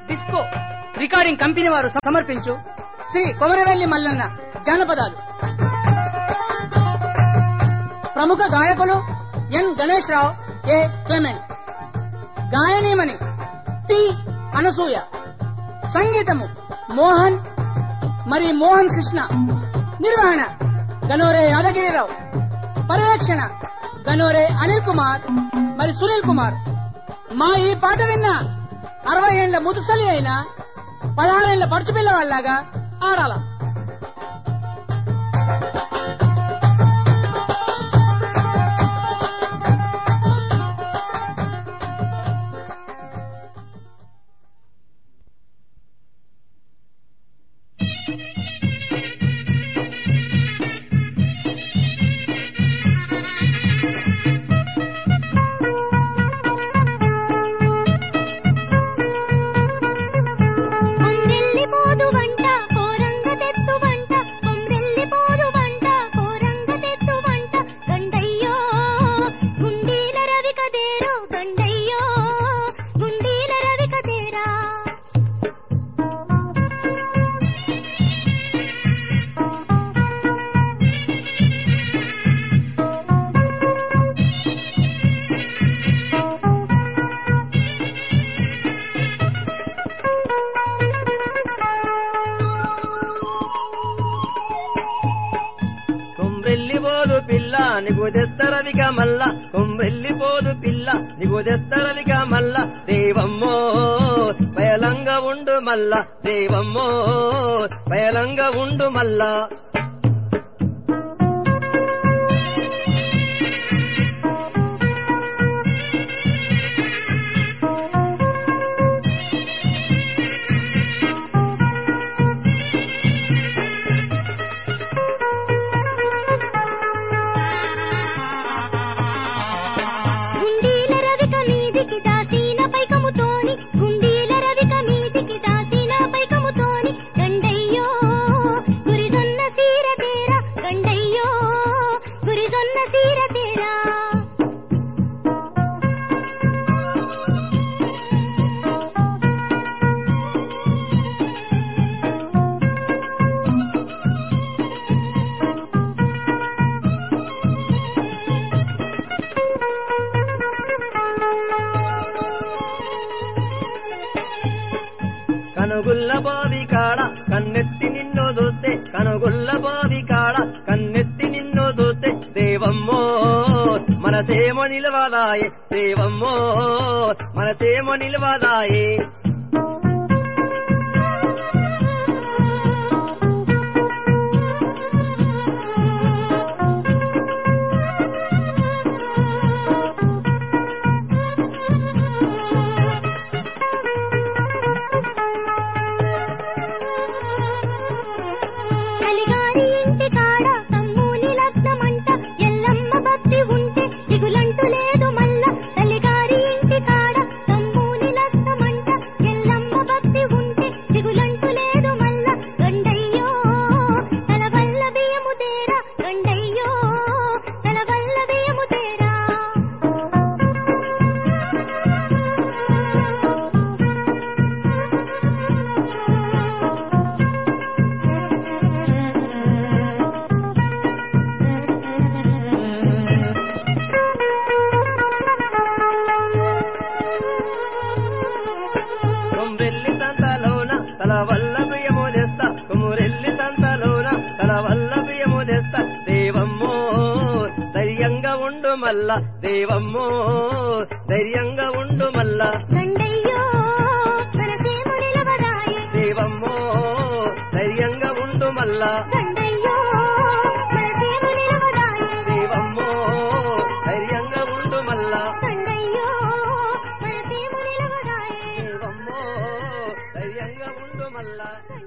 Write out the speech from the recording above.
disco recording company వారు సమర్పించు శ్రీ కొమరవెల్లి మల్లన్న జానపదాలు ప్రముఖ గాయకులు N Ganesh Rao A Clement గాయనీమణి టి అనసూయ సంగీతము మోహన్ మరి మోహన్ కృష్ణ నిర్వహణ గనోరే యాదగిరిరావు పర్యవేక్షణ గనోరే అనిల్ కుమార్ మరి సునీల్ కుమార్ మా ఈ పాట విన్న అరవై ఏళ్ల ముదుసలి అయినా పదహారేళ్ల పడుచు పిల్లవాళ్ళలాగా ఆడాల కొమ్రెల్లిపోదు వంట కోరంగ తెత్తు వంట కొమ్రెల్లిపోదు వంట కోరంగ తెత్తు వంట గండయ్యో గుండీల రవి కదేరో గండయ్యో గుండీల రవి కదేరా కొమ్రెల్లిపోదు పిల్ల నీకు తెస్తరవిక మల్ల కొమ్రెల్లిపోదు పిల్ల నీకు తెస్తరవిక మల్ల దేవమ్మో పయలంగా ఉండు మల్ల దేవమ్మో పయలంగా ఉండు మల్లా గుండీల రవిక మీదికి దాసిన పైకముతోని గుండీల రవిక మీదికి దాసిన పైకముతోని గండయ్యో గురిజొన్న సీర తేరా గండయ్యో గురిజొన్న సీర తేరా కనుగుల్ల బావి కాడ కన్నెత్తి నిన్ను చూస్తే కనుగుల్ల బావి కాడ కన్నెత్తి నిన్ను చూస్తే దేవమ్మో మనసేమో నిలవదాయే దేవమ్మో మనసేమో నిలవదాయే కలిగారి ఇంటి కాడ తమ్ముని లగ్నమంట ఎల్లమ్మ భక్తి ఉంటే దిగులంటూ లేదు మల్ల కలిగారి ఇంటి కాడ తమ్ముని లగ్నమంట ఎల్లమ్మ భక్తి ఉంటే దిగులంటూ లేదు మల్ల గండయ్యో తల వల్ల బియ్యము తేరా గండయ్యో తల వల్ల బియ్యము తేరా కొమ్రెల్లి సంతలోన తల వల్ల బియ్యము తెస్తా కొమ్రెల్లి సంతలోన తల వల్ల బియ్యము తెస్తా దేవమ్మో ధైర్యంగా ఉండు మల్ల దేవమ్మో ధైర్యంగా ఉండు మల్ల గండయ్యో మనసేమో నిలవదాయే దేవమ్మో ధైర్యంగా ఉండు మల్ల గండయ్యో మనసేమో నిలవదాయే దేవమ్మో ధైర్యంగా ఉండు మల్ల గండయ్యో మనసేమో నిలవదాయే దేవమ్మో ధైర్యంగా ఉండు మల్ల